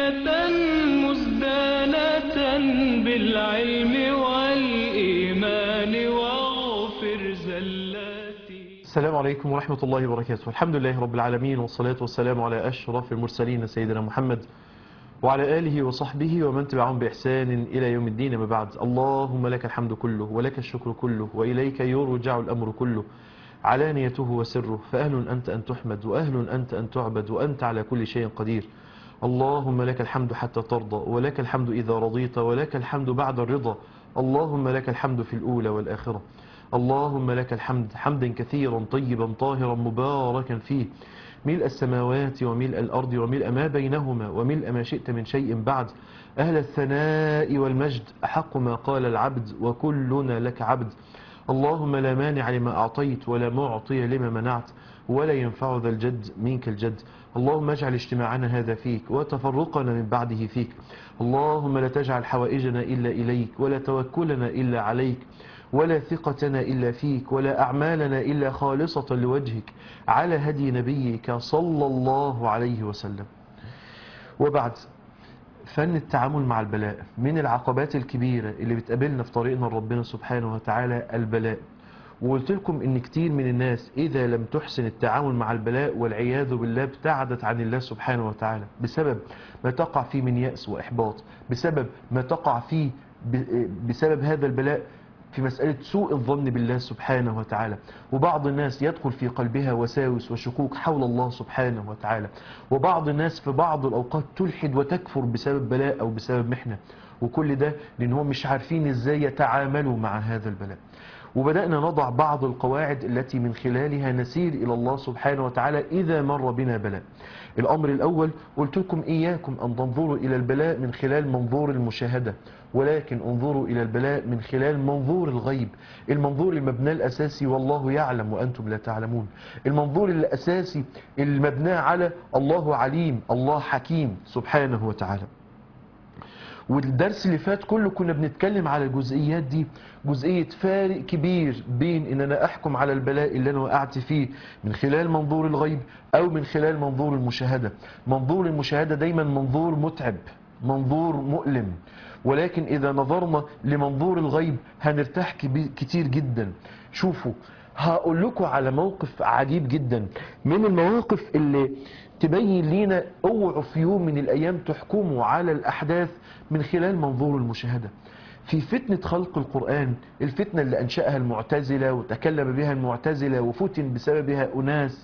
حياة مزدانة بالعلم والإيمان واغفر زلاتي السلام عليكم ورحمة الله وبركاته الحمد لله رب العالمين والصلاة والسلام على أشرف المرسلين سيدنا محمد وعلى آله وصحبه ومن تبعهم بإحسان إلى يوم الدين ما بعد اللهم لك الحمد كله ولك الشكر كله وإليك يرجع الأمر كله علانيته وسره فأهل أنت أن تحمد وأهل أنت أن تعبد وأنت على كل شيء قدير اللهم لك الحمد حتى ترضى ولك الحمد إذا رضيت ولك الحمد بعد الرضا اللهم لك الحمد في الأولى والآخرة اللهم لك الحمد حمدا كثيرا طيبا طاهرا مباركا فيه ملء السماوات وملء الأرض وملء ما بينهما وملء ما شئت من شيء بعد أهل الثناء والمجد أحق ما قال العبد وكلنا لك عبد اللهم لا مانع لما أعطيت ولا معطي لما منعت ولا ينفع ذا الجد منك الجد اللهم اجعل اجتماعنا هذا فيك وتفرقنا من بعده فيك اللهم لا تجعل حوائجنا إلا إليك ولا توكلنا إلا عليك ولا ثقتنا إلا فيك ولا أعمالنا إلا خالصة لوجهك على هدي نبيك صلى الله عليه وسلم وبعد فن التعامل مع البلاء من العقبات الكبيرة اللي بتقابلنا في طريقنا لربنا سبحانه وتعالى البلاء وقلت لكم ان كتير من الناس اذا لم تحسن التعامل مع البلاء والعياذ بالله ابتعدت عن الله سبحانه وتعالى بسبب ما تقع فيه من يأس واحباط بسبب ما تقع فيه بسبب هذا البلاء في مسألة سوء الظن بالله سبحانه وتعالى وبعض الناس يدخل في قلبها وساوس وشكوك حول الله سبحانه وتعالى وبعض الناس في بعض الأوقات تلحد وتكفر بسبب بلاء أو بسبب محنة وكل ده لأن هم مش عارفين إزاي يتعاملوا مع هذا البلاء وبدأنا نضع بعض القواعد التي من خلالها نسير إلى الله سبحانه وتعالى إذا مر بنا بلاء الأمر الأول قلت لكم إياكم أن تنظروا إلى البلاء من خلال منظور المشاهدة ولكن انظروا إلى البلاء من خلال منظور الغيب المنظور المبنى الأساسي والله يعلم وأنتم لا تعلمون المنظور الأساسي المبنى على الله عليم الله حكيم سبحانه وتعالى والدرس اللي فات كله كنا بنتكلم على الجزئيات دي جزئية فارق كبير بين ان انا احكم على البلاء اللي انا وقعت فيه من خلال منظور الغيب او من خلال منظور المشاهدة منظور المشاهدة دايما منظور متعب منظور مؤلم ولكن اذا نظرنا لمنظور الغيب هنرتاح كتير جدا شوفوا هقول لكم على موقف عجيب جدا من المواقف اللي تبين لينا اوعوا في يوم من الايام تحكموا على الاحداث من خلال منظور المشاهدة في فتنة خلق القرآن الفتنة اللي أنشأها المعتزلة وتكلم بها المعتزلة وفتن بسببها أناس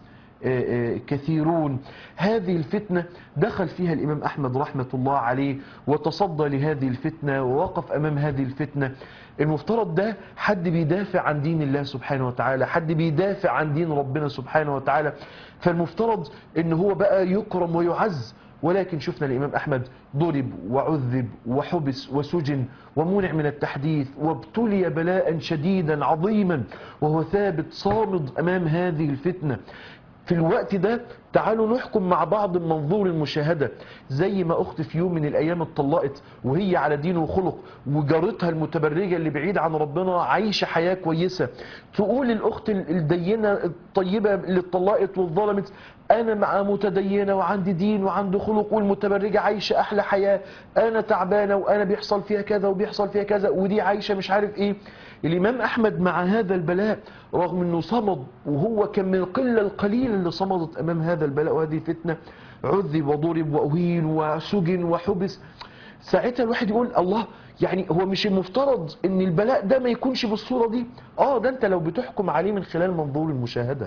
كثيرون هذه الفتنة دخل فيها الإمام أحمد رحمة الله عليه وتصدى لهذه الفتنة ووقف أمام هذه الفتنة المفترض ده حد بيدافع عن دين الله سبحانه وتعالى حد بيدافع عن دين ربنا سبحانه وتعالى فالمفترض ان هو بقى يكرم ويعز ولكن شفنا الإمام أحمد ضرب وعذب وحبس وسجن ومنع من التحديث وابتلي بلاء شديدا عظيما وهو ثابت صامد أمام هذه الفتنة في الوقت ده تعالوا نحكم مع بعض منظور المشاهدة زي ما أخت في يوم من الأيام اتطلقت وهي على دين وخلق وجارتها المتبرجة اللي بعيد عن ربنا عايشة حياة كويسة تقول الأخت الدينة الطيبة اللي اتطلقت والظلمت أنا مع متدينة وعندي دين وعندي خلق والمتبرجة عايشة أحلى حياة أنا تعبانة وأنا بيحصل فيها كذا وبيحصل فيها كذا ودي عايشة مش عارف إيه الإمام أحمد مع هذا البلاء رغم أنه صمد وهو كان من القلة القليلة اللي صمدت أمام هذا البلاء وهذه الفتنة عذب وضرب وأهين وسجن وحبس ساعتها الواحد يقول الله يعني هو مش المفترض ان البلاء ده ما يكونش بالصورة دي اه ده انت لو بتحكم عليه من خلال منظور المشاهدة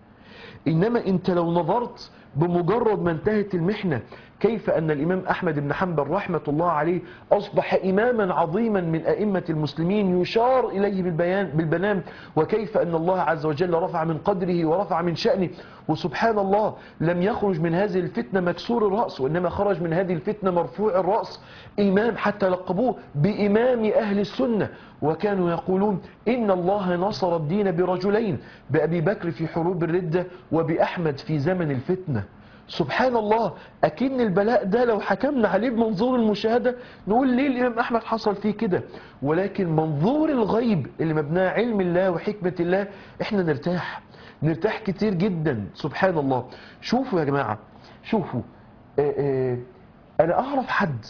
انما انت لو نظرت بمجرد ما انتهت المحنة كيف أن الإمام أحمد بن حنبل رحمة الله عليه أصبح إماما عظيما من أئمة المسلمين يشار إليه بالبيان بالبنان وكيف أن الله عز وجل رفع من قدره ورفع من شأنه وسبحان الله لم يخرج من هذه الفتنة مكسور الرأس وإنما خرج من هذه الفتنة مرفوع الرأس إمام حتى لقبوه بإمام أهل السنة وكانوا يقولون إن الله نصر الدين برجلين بأبي بكر في حروب الردة وبأحمد في زمن الفتنة سبحان الله أكن البلاء ده لو حكمنا عليه بمنظور المشاهدة نقول ليه الإمام أحمد حصل فيه كده ولكن منظور الغيب اللي مبناه علم الله وحكمة الله احنا نرتاح نرتاح كتير جدا سبحان الله شوفوا يا جماعة شوفوا آآ آآ انا اعرف حد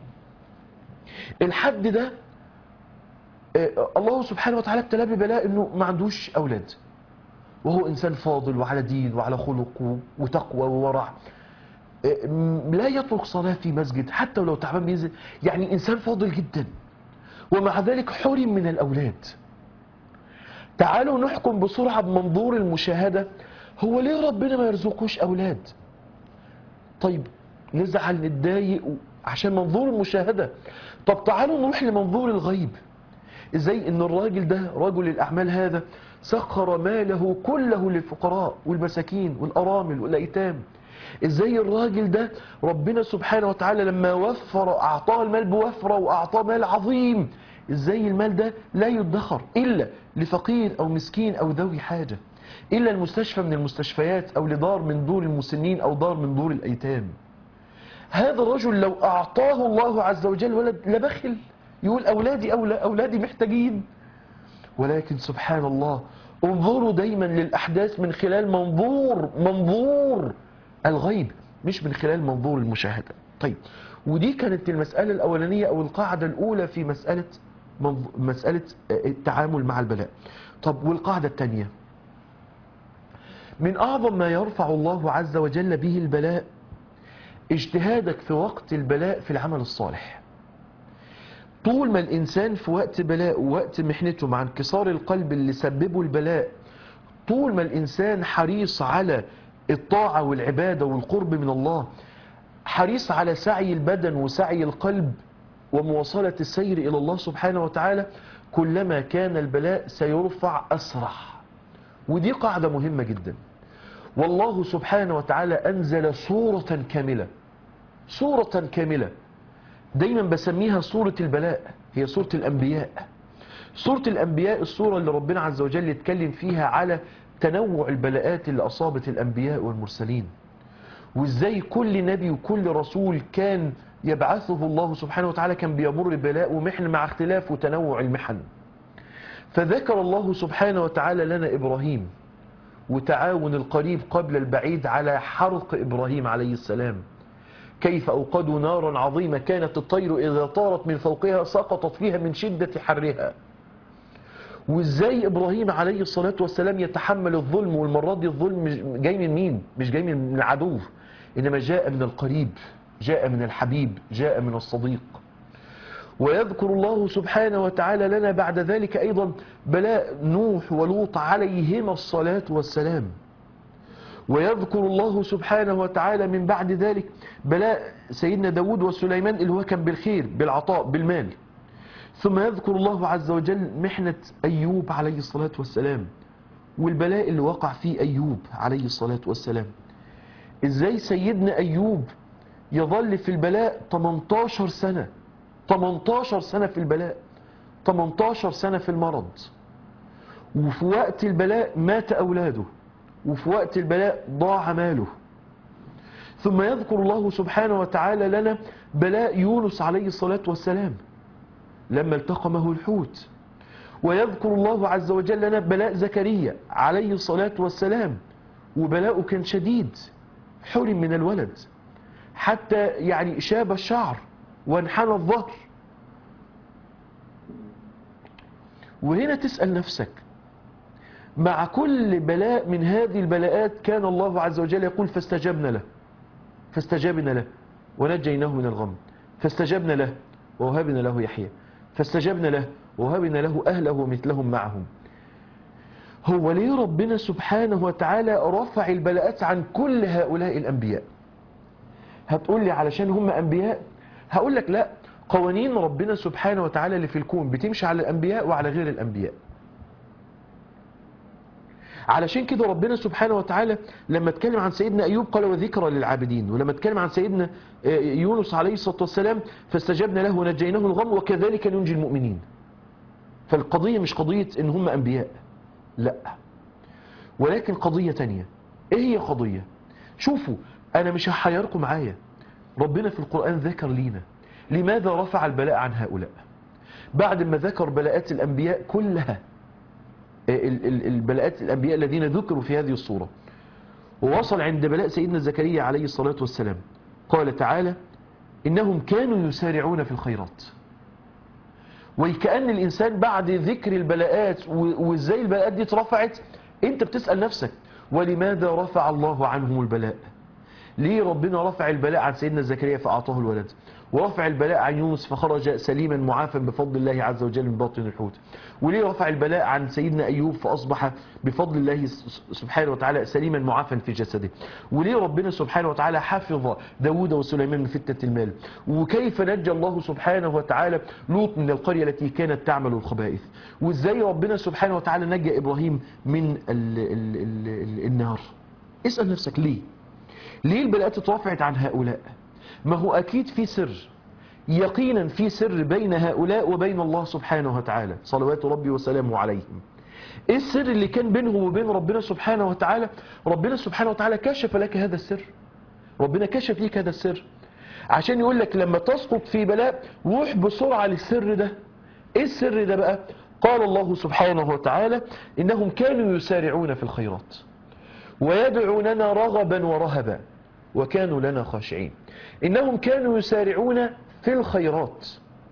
الحد ده آه، الله سبحانه وتعالى ابتلاه ببلاء انه ما عندوش اولاد وهو انسان فاضل وعلى دين وعلى خلق و- وتقوى وورع آه، م- لا يترك صلاة في مسجد حتى ولو تعبان بينزل يعني انسان فاضل جدا ومع ذلك حرم من الاولاد تعالوا نحكم بسرعة بمنظور المشاهدة هو ليه ربنا ما يرزقوش اولاد طيب نزعل نتضايق و- عشان منظور المشاهدة طب تعالوا نروح لمنظور الغيب ازاي ان الراجل ده رجل الاعمال هذا سخر ماله كله للفقراء والمساكين والارامل والايتام ازاي الراجل ده ربنا سبحانه وتعالى لما وفر اعطاه المال بوفره واعطاه مال عظيم ازاي المال ده لا يدخر الا لفقير او مسكين او ذوي حاجه الا المستشفى من المستشفيات او لدار من دور المسنين او دار من دور الايتام هذا الرجل لو أعطاه الله عز وجل ولد لبخل يقول أولادي أولى أولادي محتاجين ولكن سبحان الله انظروا دايما للأحداث من خلال منظور منظور الغيب مش من خلال منظور المشاهدة طيب ودي كانت المسألة الأولانية أو القاعدة الأولى في مسألة منظ- مسألة التعامل مع البلاء طب والقاعدة الثانية من أعظم ما يرفع الله عز وجل به البلاء اجتهادك في وقت البلاء في العمل الصالح طول ما الإنسان في وقت بلاء ووقت محنته مع انكسار القلب اللي سببه البلاء طول ما الإنسان حريص على الطاعة والعبادة والقرب من الله حريص على سعي البدن وسعي القلب ومواصلة السير إلى الله سبحانه وتعالى كلما كان البلاء سيرفع أسرع ودي قاعدة مهمة جدا والله سبحانه وتعالى أنزل سورة كاملة سورة كاملة دايما بسميها سورة البلاء هي سورة الأنبياء سورة الأنبياء السورة اللي ربنا عز وجل يتكلم فيها على تنوع البلاءات اللي أصابت الأنبياء والمرسلين وإزاي كل نبي وكل رسول كان يبعثه الله سبحانه وتعالى كان بيمر بلاء ومحن مع اختلاف وتنوع المحن فذكر الله سبحانه وتعالى لنا إبراهيم وتعاون القريب قبل البعيد على حرق إبراهيم عليه السلام كيف أوقدوا نارا عظيمة كانت الطير إذا طارت من فوقها سقطت فيها من شدة حرها وإزاي إبراهيم عليه الصلاة والسلام يتحمل الظلم والمرة دي الظلم مش جاي من مين مش جاي من العدو إنما جاء من القريب جاء من الحبيب جاء من الصديق ويذكر الله سبحانه وتعالى لنا بعد ذلك أيضا بلاء نوح ولوط عليهما الصلاة والسلام ويذكر الله سبحانه وتعالى من بعد ذلك بلاء سيدنا داود وسليمان اللي هو كان بالخير بالعطاء بالمال ثم يذكر الله عز وجل محنة أيوب عليه الصلاة والسلام والبلاء اللي وقع فيه أيوب عليه الصلاة والسلام إزاي سيدنا أيوب يظل في البلاء 18 سنة 18 سنة في البلاء 18 سنة في المرض وفي وقت البلاء مات أولاده وفي وقت البلاء ضاع ماله ثم يذكر الله سبحانه وتعالى لنا بلاء يونس عليه الصلاة والسلام لما التقمه الحوت ويذكر الله عز وجل لنا بلاء زكريا عليه الصلاة والسلام وبلاءه كان شديد حرم من الولد حتى يعني شاب الشعر وانحنى الظهر وهنا تسأل نفسك مع كل بلاء من هذه البلاءات كان الله عز وجل يقول فاستجبنا له فاستجبنا له ونجيناه من الغم فاستجبنا له ووهبنا له يحيى فاستجبنا له ووهبنا له أهله ومثلهم معهم هو ليه ربنا سبحانه وتعالى رفع البلاءات عن كل هؤلاء الأنبياء هتقول لي علشان هم أنبياء هقول لك لا قوانين ربنا سبحانه وتعالى اللي في الكون بتمشي على الأنبياء وعلى غير الأنبياء علشان كده ربنا سبحانه وتعالى لما اتكلم عن سيدنا أيوب قال وذكرى للعابدين ولما اتكلم عن سيدنا يونس عليه الصلاة والسلام فاستجبنا له ونجيناه من الغم وكذلك ننجي المؤمنين فالقضية مش قضية ان هم أنبياء لا ولكن قضية تانية ايه هي قضية شوفوا انا مش هحيركم معايا ربنا في القرآن ذكر لينا لماذا رفع البلاء عن هؤلاء بعد ما ذكر بلاءات الأنبياء كلها ال- ال- البلاءات الأنبياء الذين ذكروا في هذه الصورة ووصل عند بلاء سيدنا زكريا عليه الصلاة والسلام قال تعالى إنهم كانوا يسارعون في الخيرات وكأن الإنسان بعد ذكر البلاءات و- وإزاي البلاءات دي اترفعت أنت بتسأل نفسك ولماذا رفع الله عنهم البلاء ليه ربنا رفع البلاء عن سيدنا زكريا فأعطاه الولد ورفع البلاء عن يونس فخرج سليما معافا بفضل الله عز وجل من باطن الحوت وليه رفع البلاء عن سيدنا أيوب فأصبح بفضل الله س- سبحانه وتعالى سليما معافا في جسده وليه ربنا سبحانه وتعالى حفظ داود وسليمان من فتنة المال وكيف نجى الله سبحانه وتعالى لوط من القرية التي كانت تعمل الخبائث وازاي ربنا سبحانه وتعالى نجى إبراهيم من ال ال ال ال النار اسأل نفسك ليه ليه البلاءات اترفعت عن هؤلاء ما هو أكيد في سر يقينا في سر بين هؤلاء وبين الله سبحانه وتعالى صلوات ربي وسلامه عليهم ايه السر اللي كان بينهم وبين ربنا سبحانه وتعالى ربنا سبحانه وتعالى كشف لك هذا السر ربنا كشف ليك هذا السر عشان يقول لك لما تسقط في بلاء روح بسرعة للسر ده ايه السر ده بقى قال الله سبحانه وتعالى انهم كانوا يسارعون في الخيرات ويدعوننا رغبا ورهبا وكانوا لنا خاشعين إنهم كانوا يسارعون في الخيرات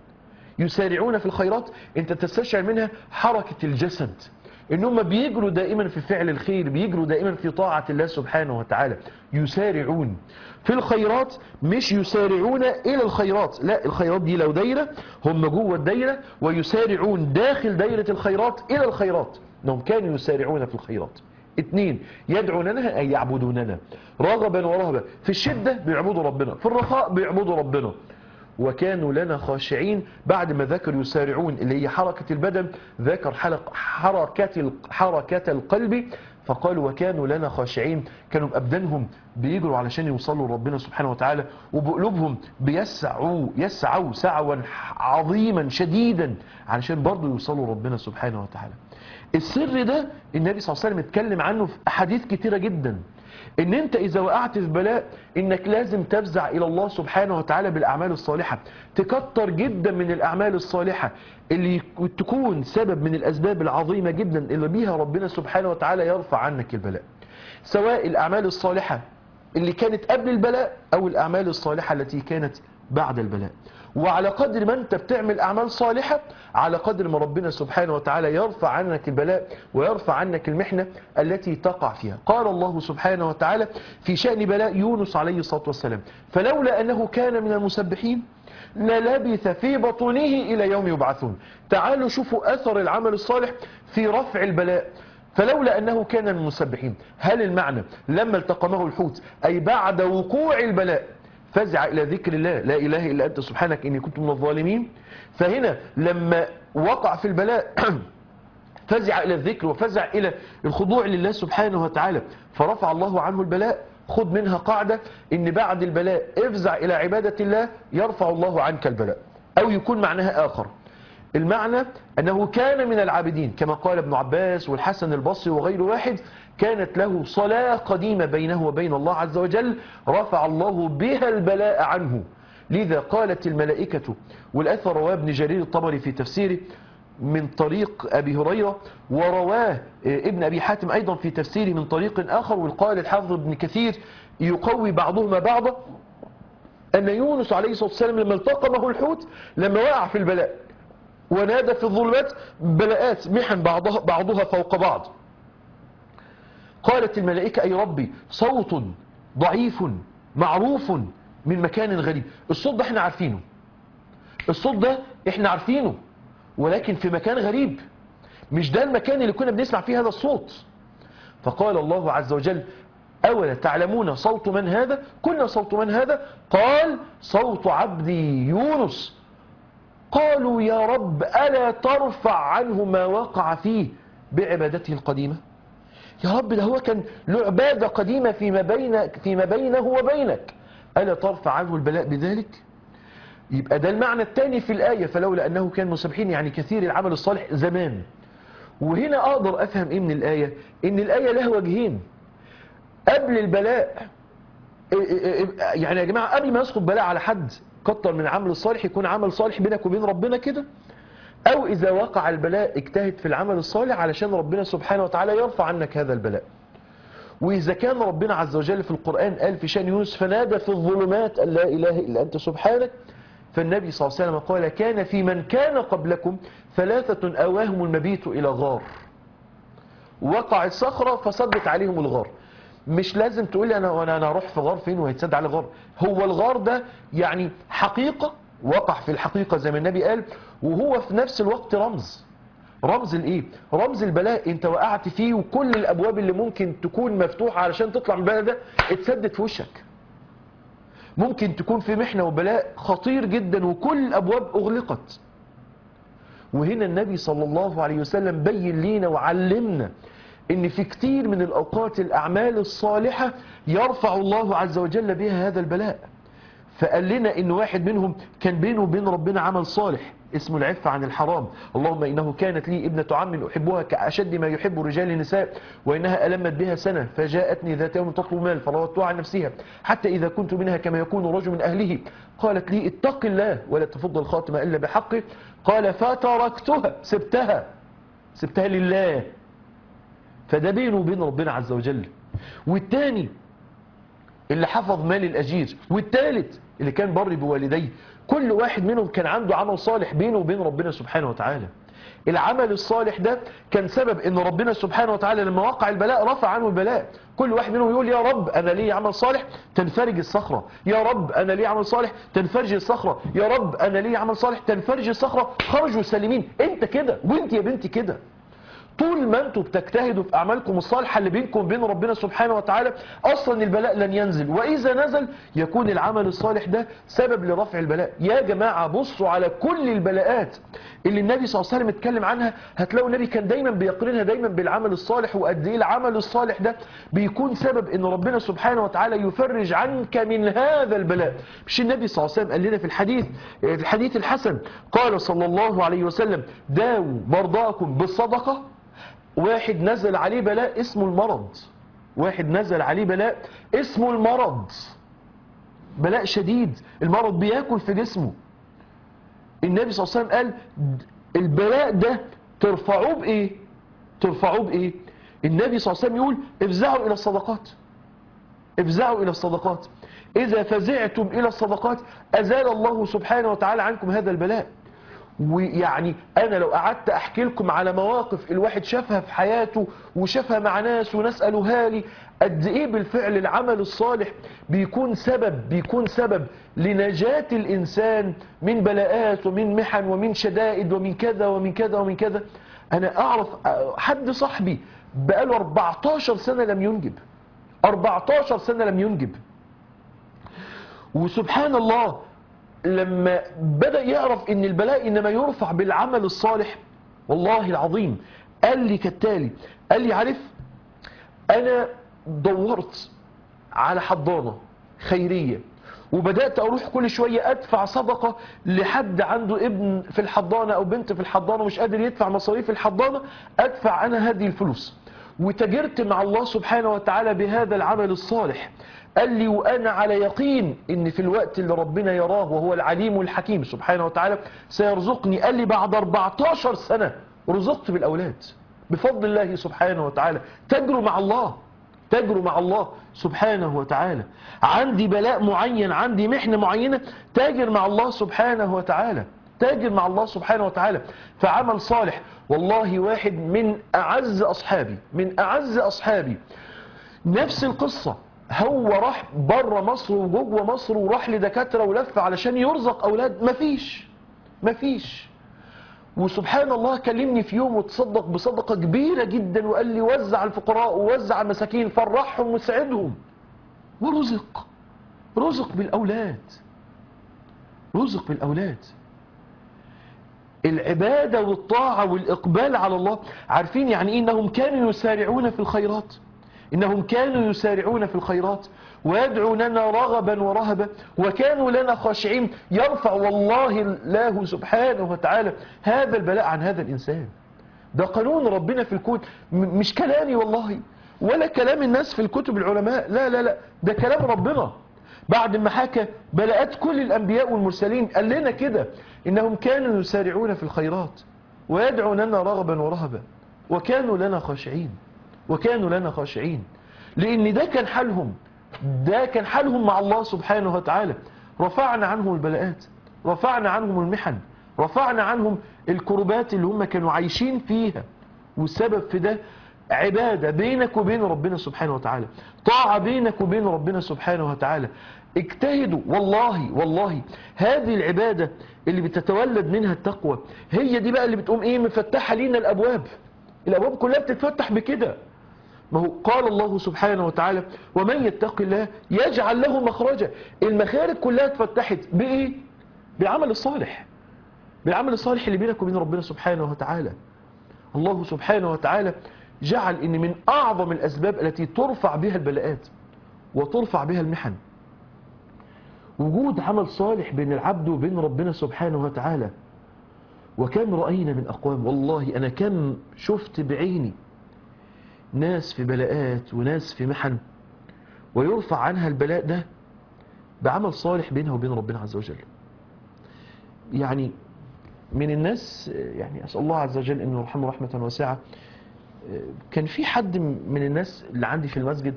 يسارعون في الخيرات انت تستشعر منها حركة الجسد انهم بيجروا دائما في فعل الخير بيجروا دائما في طاعة الله سبحانه وتعالى يسارعون في الخيرات مش يسارعون الى الخيرات لا الخيرات دي لو دايرة هم جوه الدايرة ويسارعون داخل دايرة الخيرات الى الخيرات انهم كانوا يسارعون في الخيرات اثنين يدعوننا أي يعبدوننا رغبا ورهبا في الشدة بيعبدوا ربنا في الرخاء بيعبدوا ربنا وكانوا لنا خاشعين بعد ما ذكر يسارعون اللي هي حركة البدن ذكر حلق حركة حركة القلب فقالوا وكانوا لنا خاشعين كانوا بأبدانهم بيجروا علشان يوصلوا لربنا سبحانه وتعالى وبقلوبهم بيسعوا يسعوا سعوا عظيما شديدا علشان برضه يوصلوا ربنا سبحانه وتعالى السر ده النبي صلى الله عليه وسلم اتكلم عنه في أحاديث كتيرة جدا ان انت اذا وقعت في بلاء انك لازم تفزع الى الله سبحانه وتعالى بالاعمال الصالحة تكتر جدا من الاعمال الصالحة اللي تكون سبب من الاسباب العظيمة جدا اللي بيها ربنا سبحانه وتعالى يرفع عنك البلاء سواء الاعمال الصالحة اللي كانت قبل البلاء او الاعمال الصالحة التي كانت بعد البلاء وعلى قدر ما انت بتعمل اعمال صالحة على قدر ما ربنا سبحانه وتعالى يرفع عنك البلاء ويرفع عنك المحنة التي تقع فيها قال الله سبحانه وتعالى في شأن بلاء يونس عليه الصلاة والسلام فلولا أنه كان من المسبحين للبث في بطنه إلى يوم يبعثون تعالوا شوفوا أثر العمل الصالح في رفع البلاء فلولا أنه كان من المسبحين هل المعنى لما التقمه الحوت أي بعد وقوع البلاء فزع إلى ذكر الله لا إله إلا أنت سبحانك إني كنت من الظالمين فهنا لما وقع في البلاء فزع إلى الذكر وفزع إلى الخضوع لله سبحانه وتعالى فرفع الله عنه البلاء خذ منها قاعدة إن بعد البلاء افزع إلى عبادة الله يرفع الله عنك البلاء أو يكون معناها آخر المعنى أنه كان من العابدين كما قال ابن عباس والحسن البصري وغير واحد كانت له صلاة قديمة بينه وبين الله عز وجل رفع الله بها البلاء عنه لذا قالت الملائكة والأثر رواه ابن جرير الطبري في تفسيره من طريق أبي هريرة ورواه ابن أبي حاتم أيضا في تفسيره من طريق آخر والقال الحافظ ابن كثير يقوي بعضهما بعضا أن يونس عليه الصلاة والسلام لما التقمه الحوت لما وقع في البلاء ونادى في الظلمات بلاءات محن بعضها, بعضها فوق بعض قالت الملائكة أي ربي صوت ضعيف معروف من مكان غريب الصوت ده احنا عارفينه الصوت ده احنا عارفينه ولكن في مكان غريب مش ده المكان اللي كنا بنسمع فيه هذا الصوت فقال الله عز وجل أولا تعلمون صوت من هذا كنا صوت من هذا قال صوت عبدي يونس قالوا يا رب ألا ترفع عنه ما وقع فيه بعبادته القديمة يا رب ده هو كان له عبادة قديمة فيما, بين فيما بينه وبينك ألا ترفع عنه البلاء بذلك يبقى ده المعنى الثاني في الآية فلولا أنه كان مسبحين يعني كثير العمل الصالح زمان وهنا أقدر أفهم إيه من الآية إن الآية لها وجهين قبل البلاء يعني يا جماعة قبل ما يسقط بلاء على حد كتر من العمل الصالح يكون عمل صالح بينك وبين ربنا كده أو إذا وقع البلاء اجتهد في العمل الصالح علشان ربنا سبحانه وتعالى يرفع عنك هذا البلاء وإذا كان ربنا عز وجل في القرآن قال في شان يونس فنادى في الظلمات أن لا إله إلا أنت سبحانك فالنبي صلى الله عليه وسلم قال كان في من كان قبلكم ثلاثة أواهم المبيت إلى غار وقعت صخرة فصدت عليهم الغار مش لازم تقول لي انا وانا انا اروح في غار فين وهيتسد على غار هو الغار ده يعني حقيقة وقع في الحقيقة زي ما النبي قال وهو في نفس الوقت رمز رمز الايه رمز البلاء انت وقعت فيه وكل الابواب اللي ممكن تكون مفتوحة علشان تطلع من البلاء ده اتسدت في وشك ممكن تكون في محنة وبلاء خطير جدا وكل الابواب اغلقت وهنا النبي صلى الله عليه وسلم بين لينا وعلمنا ان في كتير من الاوقات الاعمال الصالحة يرفع الله عز وجل بها هذا البلاء فقال لنا ان واحد منهم كان بينه وبين ربنا عمل صالح اسمه العفة عن الحرام اللهم إنه كانت لي ابنة عم أحبها كأشد ما يحب رجال النساء وإنها ألمت بها سنة فجاءتني ذات يوم تطلب مال فراودتها عن نفسها حتى إذا كنت منها كما يكون رجل من أهله قالت لي اتق الله ولا تفض الخاتمة إلا بحقه قال فتركتها سبتها سبتها لله فده بينه وبين ربنا عز وجل والتاني اللي حفظ مال الأجير والتالت اللي كان بر بوالديه كل واحد منهم كان عنده عمل صالح بينه وبين ربنا سبحانه وتعالى العمل الصالح ده كان سبب ان ربنا سبحانه وتعالى لما وقع البلاء رفع عنه البلاء كل واحد منهم يقول يا رب انا لي عمل صالح تنفرج الصخرة يا رب انا لي عمل صالح تنفرج الصخرة يا رب انا لي عمل صالح تنفرج الصخرة خرجوا سالمين انت كده وانت يا بنتي كده طول ما انتوا بتجتهدوا في اعمالكم الصالحه اللي بينكم وبين ربنا سبحانه وتعالى اصلا البلاء لن ينزل واذا نزل يكون العمل الصالح ده سبب لرفع البلاء يا جماعه بصوا على كل البلاءات اللي النبي صلى الله عليه وسلم اتكلم عنها هتلاقوا النبي كان دايما بيقرنها دايما بالعمل الصالح وقد ايه العمل الصالح ده بيكون سبب ان ربنا سبحانه وتعالى يفرج عنك من هذا البلاء مش النبي صلى الله عليه وسلم قال لنا في الحديث الحديث الحسن قال صلى الله عليه وسلم داووا مرضاكم بالصدقه واحد نزل عليه بلاء اسمه المرض واحد نزل عليه بلاء اسمه المرض بلاء شديد المرض بياكل في جسمه النبي صلى الله عليه وسلم قال البلاء ده ترفعوه بايه ترفعوه بايه النبي صلى الله عليه وسلم يقول افزعوا الى الصدقات افزعوا الى الصدقات اذا فزعتم الى الصدقات ازال الله سبحانه وتعالى عنكم هذا البلاء ويعني انا لو قعدت احكي لكم على مواقف الواحد شافها في حياته وشافها مع ناس وناس قالوها لي قد ايه بالفعل العمل الصالح بيكون سبب بيكون سبب لنجاة الانسان من بلاءات ومن محن ومن شدائد ومن كذا ومن كذا ومن كذا انا اعرف حد صاحبي بقاله 14 سنة لم ينجب 14 سنة لم ينجب وسبحان الله لما بدأ يعرف ان البلاء انما يرفع بالعمل الصالح والله العظيم قال لي كالتالي قال لي عارف انا دورت على حضانة خيرية وبدأت اروح كل شوية ادفع صدقة لحد عنده ابن في الحضانة او بنت في الحضانة مش قادر يدفع مصاريف الحضانة ادفع انا هذه الفلوس وتجرت مع الله سبحانه وتعالى بهذا العمل الصالح قال لي وأنا على يقين إن في الوقت اللي ربنا يراه وهو العليم الحكيم سبحانه وتعالى سيرزقني قال لي بعد 14 سنة رزقت بالأولاد بفضل الله سبحانه وتعالى تجروا مع الله تجروا مع الله سبحانه وتعالى عندي بلاء معين عندي محنة معينة تاجر مع الله سبحانه وتعالى تاجر مع الله سبحانه وتعالى فعمل صالح والله واحد من أعز أصحابي من أعز أصحابي نفس القصة هو راح بره مصر وجوه مصر وراح لدكاترة ولف علشان يرزق أولاد مفيش مفيش وسبحان الله كلمني في يوم وتصدق بصدقة كبيرة جدا وقال لي وزع الفقراء ووزع المساكين فرحهم وسعدهم ورزق رزق بالأولاد رزق بالأولاد العبادة والطاعة والإقبال على الله عارفين يعني إيه إنهم كانوا يسارعون في الخيرات إنهم كانوا يسارعون في الخيرات ويدعوننا رغبا ورهبا وكانوا لنا خاشعين يرفع والله الله سبحانه وتعالى هذا البلاء عن هذا الإنسان ده قانون ربنا في الكون مش كلامي والله ولا كلام الناس في الكتب العلماء لا لا لا ده كلام ربنا بعد ما حكى بلاءات كل الأنبياء والمرسلين قال لنا كده إنهم كانوا يسارعون في الخيرات ويدعوننا رغبا ورهبا وكانوا لنا خاشعين وكانوا لنا خاشعين لان ده كان حالهم ده كان حالهم مع الله سبحانه وتعالى رفعنا عنهم البلاءات رفعنا عنهم المحن رفعنا عنهم الكربات اللي هم كانوا عايشين فيها والسبب في ده عبادة بينك وبين ربنا سبحانه وتعالى طاعة بينك وبين ربنا سبحانه وتعالى اجتهدوا والله والله هذه العبادة اللي بتتولد منها التقوى هي دي بقى اللي بتقوم ايه مفتحة لينا الابواب الابواب كلها بتتفتح بكده ما هو قال الله سبحانه وتعالى ومن يتق الله يجعل له مخرجا المخارج كلها اتفتحت بايه بالعمل الصالح بالعمل الصالح اللي بينك وبين ربنا سبحانه وتعالى الله سبحانه وتعالى جعل ان من اعظم الاسباب التي ترفع بها البلاءات وترفع بها المحن وجود عمل صالح بين العبد وبين ربنا سبحانه وتعالى وكم رأينا من أقوام والله أنا كم شفت بعيني ناس في بلاءات وناس في محن ويرفع عنها البلاء ده بعمل صالح بينها وبين ربنا عز وجل يعني من الناس يعني أسأل الله عز وجل أنه يرحمه رحمة واسعة كان في حد من الناس اللي عندي في المسجد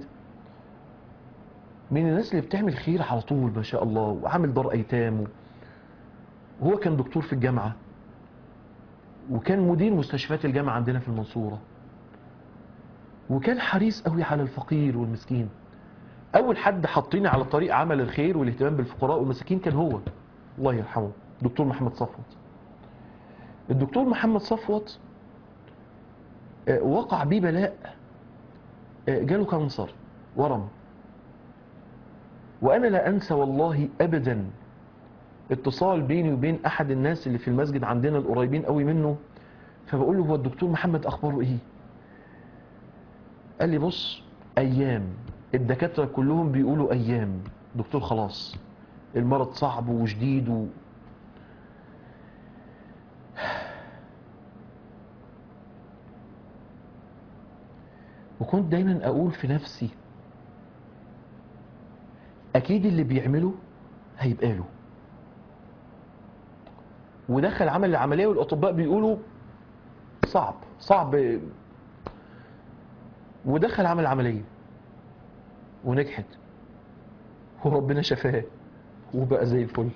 من الناس اللي بتعمل خير على طول ما شاء الله وعامل دار أيتام وهو كان دكتور في الجامعة وكان مدير مستشفيات الجامعة عندنا في المنصورة وكان حريص قوي على الفقير والمسكين أول حد حطيني على طريق عمل الخير والاهتمام بالفقراء والمساكين كان هو الله يرحمه دكتور محمد صفوت الدكتور محمد صفوت آه، وقع بيه بلاء آه، جاله كانسر ورم وأنا لا أنسى والله أبدا اتصال بيني وبين أحد الناس اللي في المسجد عندنا القريبين قوي منه فبقول له هو الدكتور محمد أخباره إيه قال لي بص أيام الدكاترة كلهم بيقولوا أيام دكتور خلاص المرض صعب وشديد و... وكنت دايما أقول في نفسي أكيد اللي بيعمله هيبقى له ودخل عمل العملية والأطباء بيقولوا صعب صعب ودخل عمل العملية ونجحت وربنا شفاه وبقى زي الفل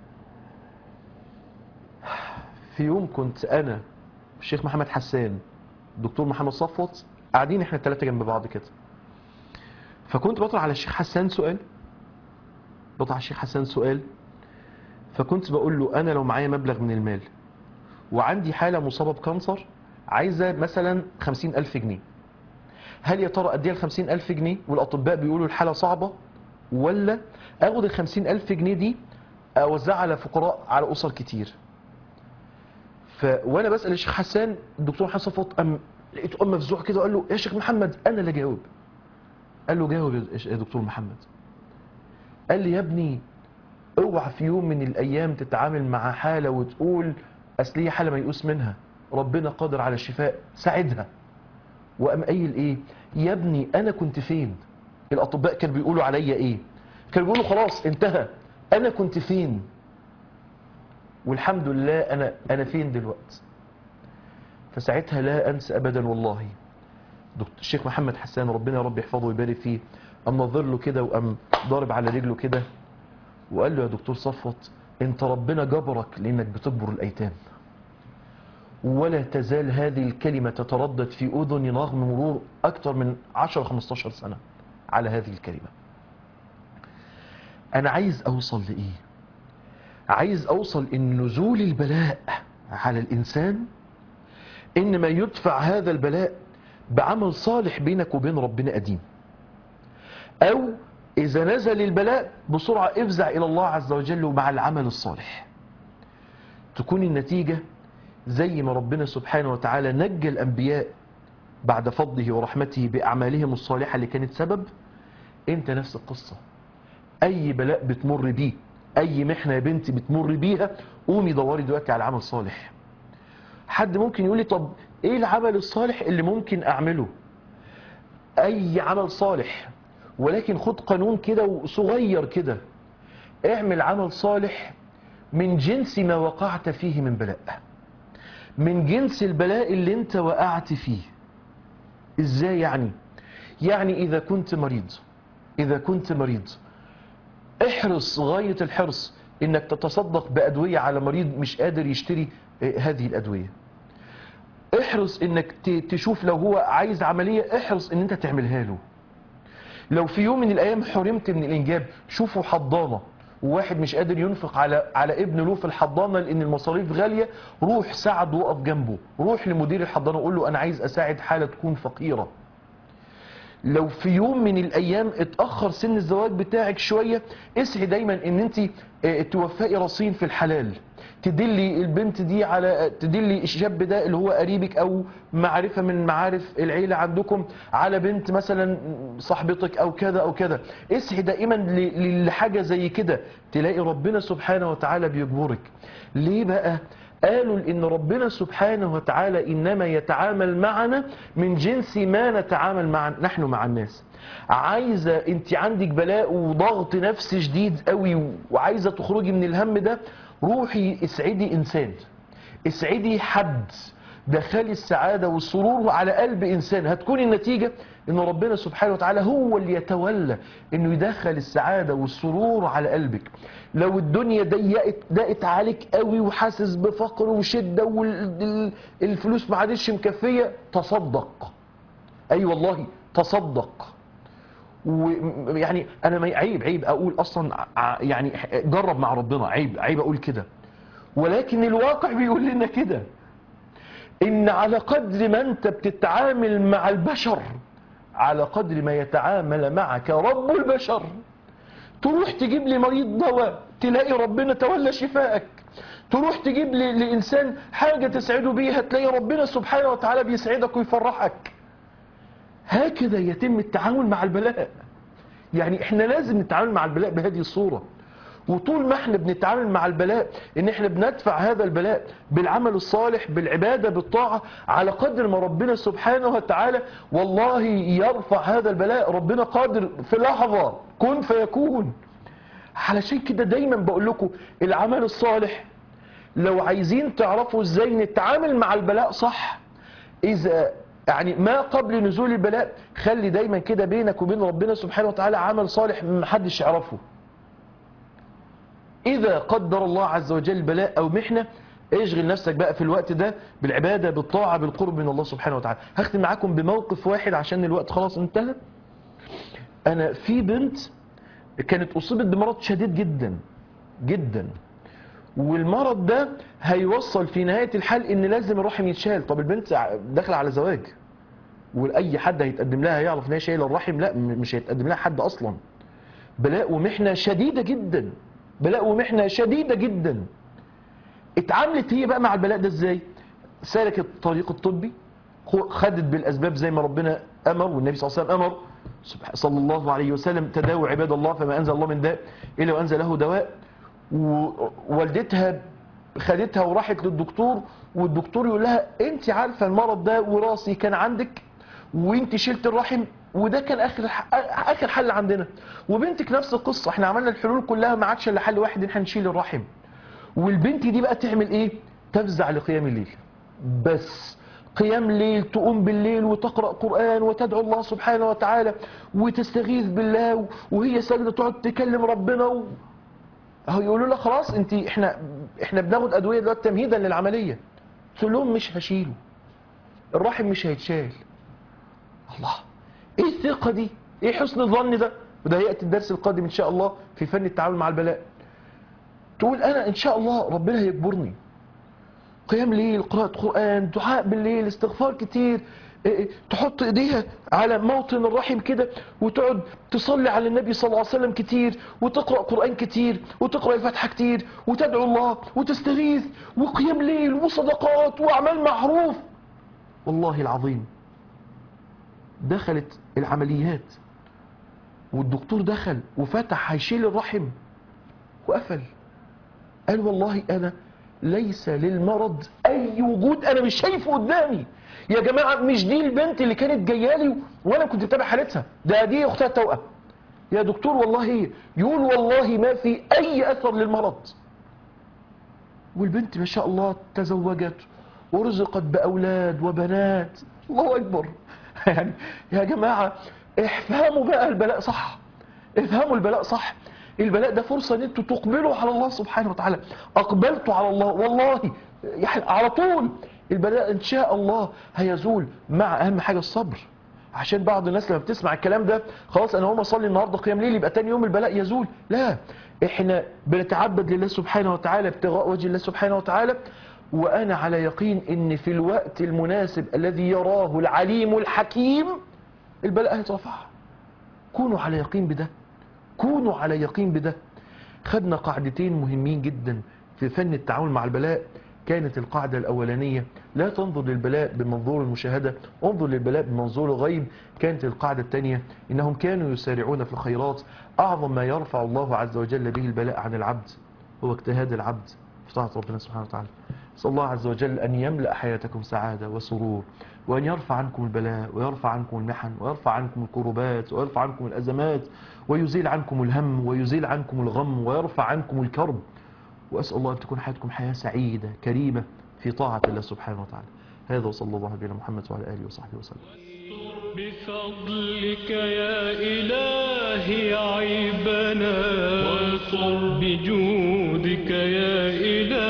في يوم كنت أنا الشيخ محمد حسان دكتور محمد صفوت قاعدين احنا الثلاثة جنب بعض كده فكنت بطرح على الشيخ حسان سؤال بطرح على الشيخ حسان سؤال فكنت بقول له انا لو معايا مبلغ من المال وعندي حالة مصابة بكانسر عايزة مثلا خمسين ألف جنيه هل يا ترى أديها الخمسين ألف جنيه والأطباء بيقولوا الحالة صعبة ولا أخد الخمسين ألف جنيه دي أوزعها على فقراء على أسر كتير ف... وأنا بسأل الشيخ حسان الدكتور حسن فوط أم لقيته أم مفزوع كده وقال له يا شيخ محمد أنا اللي جاوب قال له جاوب يا يا دكتور محمد قال لي يا ابني اوعى في يوم من الايام تتعامل مع حالة وتقول اصل هي حالة ميؤوس منها ربنا قادر على الشفاء ساعدها وقام قايل ايه يا ابني انا كنت فين الاطباء كانوا بيقولوا عليا ايه كانوا بيقولوا خلاص انتهى انا كنت فين والحمد لله انا انا فين دلوقتي فساعتها لا انسى ابدا والله دكتور الشيخ محمد حسان ربنا يا رب يحفظه ويبارك فيه قام نظر له كده وقام ضارب على رجله كده وقال له يا دكتور صفوت انت ربنا جبرك لانك بتجبر الايتام ولا تزال هذه الكلمة تتردد في أذني رغم مرور أكثر من 10-15 سنة على هذه الكلمة أنا عايز أوصل لإيه عايز أوصل إن نزول البلاء على الإنسان إنما يدفع هذا البلاء بعمل صالح بينك وبين ربنا قديم أو إذا نزل البلاء بسرعة افزع إلى الله عز وجل مع العمل الصالح تكون النتيجة زي ما ربنا سبحانه وتعالى نجى الأنبياء بعد فضله ورحمته بأعمالهم الصالحة اللي كانت سبب انت نفس القصة أي بلاء بتمر بيه أي محنة يا بنتي بتمر بيها قومي دوري دلوقتي على عمل صالح حد ممكن يقول لي طب ايه العمل الصالح اللي ممكن اعمله اي عمل صالح ولكن خد قانون كده صغير كده اعمل عمل صالح من جنس ما وقعت فيه من بلاء من جنس البلاء اللي انت وقعت فيه ازاي يعني يعني إذا كنت مريض إذا كنت مريض احرص غاية الحرص إنك تتصدق بأدوية على مريض مش قادر يشتري آه، هذه الأدوية احرص إنك ت- تشوف لو هو عايز عملية احرص إن أنت تعملها له لو في يوم من الايام حرمت من الانجاب شوفوا حضانه وواحد مش قادر ينفق على على ابن له في الحضانه لان المصاريف غاليه روح ساعد وقف جنبه روح لمدير الحضانه وقول له انا عايز اساعد حاله تكون فقيره لو في يوم من الايام اتاخر سن الزواج بتاعك شويه اسعي دايما ان انت اه، توفقي رصين في الحلال تدلي البنت دي على تدلي الشاب ده اللي هو قريبك او معرفه من معارف العيله عندكم على بنت مثلا صاحبتك او كذا او كذا اسعي دائما ل- لحاجه زي كده تلاقي ربنا سبحانه وتعالى بيجبرك ليه بقى قالوا ان ربنا سبحانه وتعالى انما يتعامل معنا من جنس ما نتعامل مع نحن مع الناس عايزه انت عندك بلاء وضغط نفسي شديد قوي وعايزه تخرجي من الهم ده روحي اسعدي انسان اسعدي حد دخلي السعاده والسرور على قلب انسان هتكون النتيجه ان ربنا سبحانه وتعالى هو اللي يتولى انه يدخل السعاده والسرور على قلبك لو الدنيا ضيقت ضاقت عليك قوي وحاسس بفقر وشده والفلوس ما عادش مكفيه تصدق اي والله تصدق ويعني انا ما عيب عيب اقول اصلا ع- يعني جرب مع ربنا عيب عيب اقول كده ولكن الواقع بيقول لنا كده ان على قدر ما انت بتتعامل مع البشر على قدر ما يتعامل معك رب البشر تروح تجيب لي مريض دواء تلاقي ربنا تولى شفائك تروح تجيب لي لإنسان حاجة تسعده بيها تلاقي ربنا سبحانه وتعالى بيسعدك ويفرحك هكذا يتم التعامل مع البلاء يعني احنا لازم نتعامل مع البلاء بهذه الصورة وطول ما احنا بنتعامل مع البلاء ان احنا بندفع هذا البلاء بالعمل الصالح بالعبادة بالطاعة على قدر ما ربنا سبحانه وتعالى والله يرفع هذا البلاء ربنا قادر في لحظة كن فيكون علشان كده دايما بقول لكم العمل الصالح لو عايزين تعرفوا ازاي نتعامل مع البلاء صح اذا يعني ما قبل نزول البلاء خلي دايما كده بينك وبين ربنا سبحانه وتعالى عمل صالح محدش يعرفه إذا قدر الله عز وجل بلاء أو محنة اشغل نفسك بقى في الوقت ده بالعبادة بالطاعة بالقرب من الله سبحانه وتعالى هختم معاكم بموقف واحد عشان الوقت خلاص انتهى أنا في بنت كانت أصيبت بمرض شديد جدا جدا والمرض ده هيوصل في نهاية الحال ان لازم الرحم يتشال طب البنت ع- داخله على زواج واي حد هيتقدم لها يعرف ان هي شايله الرحم لا م- مش هيتقدم لها حد اصلا بلاء ومحنه شديده جدا بلاء ومحنه شديده جدا اتعاملت هي بقى مع البلاء ده ازاي سلكت الطريق الطبي خو- خدت بالاسباب زي ما ربنا امر والنبي صلى الله عليه وسلم امر سبح- صلى الله عليه وسلم تداووا عباد الله فما انزل الله من داء الا وانزل له دواء ووالدتها خدتها وراحت للدكتور والدكتور يقول لها انت عارفه المرض ده وراثي كان عندك وانت شلت الرحم وده كان اخر ح- اخر حل عندنا وبنتك نفس القصه احنا عملنا الحلول كلها ما عادش الا حل واحد ان احنا نشيل الرحم والبنت دي بقى تعمل ايه تفزع لقيام الليل بس قيام ليل تقوم بالليل وتقرأ قرآن وتدعو الله سبحانه وتعالى وتستغيث بالله وهي ساجدة تقعد تكلم ربنا و... اهو يقولوا لها خلاص انت احنا احنا بناخد ادويه دلوقتي تمهيدا للعمليه قلت لهم مش هشيله الرحم مش هيتشال الله ايه الثقه دي ايه حسن الظن ده وده هياتي الدرس القادم ان شاء الله في فن التعامل مع البلاء تقول انا ان شاء الله ربنا هيجبرني قيام ليل قراءة قرآن دعاء بالليل استغفار كتير إيه إيه، تحط ايديها على موطن الرحم كده وتقعد تصلي على النبي صلى الله عليه وسلم كتير وتقرأ قرآن كتير وتقرأ الفاتحة كتير وتدعو الله وتستغيث وقيام ليل وصدقات وأعمال معروف والله العظيم دخلت العمليات والدكتور دخل وفتح هيشيل الرحم وقفل قال والله انا ليس للمرض اي وجود انا مش شايفه قدامي يا جماعه مش دي البنت اللي كانت جايه لي وانا كنت بتابع حالتها ده دي اختها التوأم يا دكتور والله هي يقول والله ما في اي اثر للمرض والبنت ما شاء الله تزوجت ورزقت باولاد وبنات الله اكبر يعني يا جماعه افهموا بقى البلاء صح افهموا البلاء صح البلاء ده فرصة ان انتوا تقبلوا على الله سبحانه وتعالى اقبلتوا على الله والله يعني على طول البلاء ان شاء الله هيزول مع اهم حاجة الصبر عشان بعض الناس لما بتسمع الكلام ده خلاص انا هقوم اصلي النهارده قيام ليل يبقى تاني يوم البلاء يزول لا احنا بنتعبد لله سبحانه وتعالى ابتغاء وجه الله سبحانه وتعالى وانا على يقين ان في الوقت المناسب الذي يراه العليم الحكيم البلاء هيترفع كونوا على يقين بده كونوا على يقين بده خدنا قاعدتين مهمين جدا في فن التعامل مع البلاء كانت القاعدة الأولانية لا تنظر للبلاء بمنظور المشاهدة انظر للبلاء بمنظور الغيب كانت القاعدة الثانية إنهم كانوا يسارعون في الخيرات أعظم ما يرفع الله عز وجل به البلاء عن العبد هو اجتهاد العبد في طاعة ربنا سبحانه وتعالى نسأل الله عز وجل أن يملأ حياتكم سعادة وسرور وأن يرفع عنكم البلاء ويرفع عنكم المحن ويرفع عنكم الكربات ويرفع عنكم الأزمات ويزيل عنكم الهم ويزيل عنكم الغم ويرفع عنكم الكرب وأسأل الله أن تكون حياتكم حياة سعيدة كريمة في طاعة الله سبحانه وتعالى هذا وصلى الله على محمد وعلى آله وصحبه وسلم بفضلك يا إلهي عيبنا واستر بجودك يا إلهي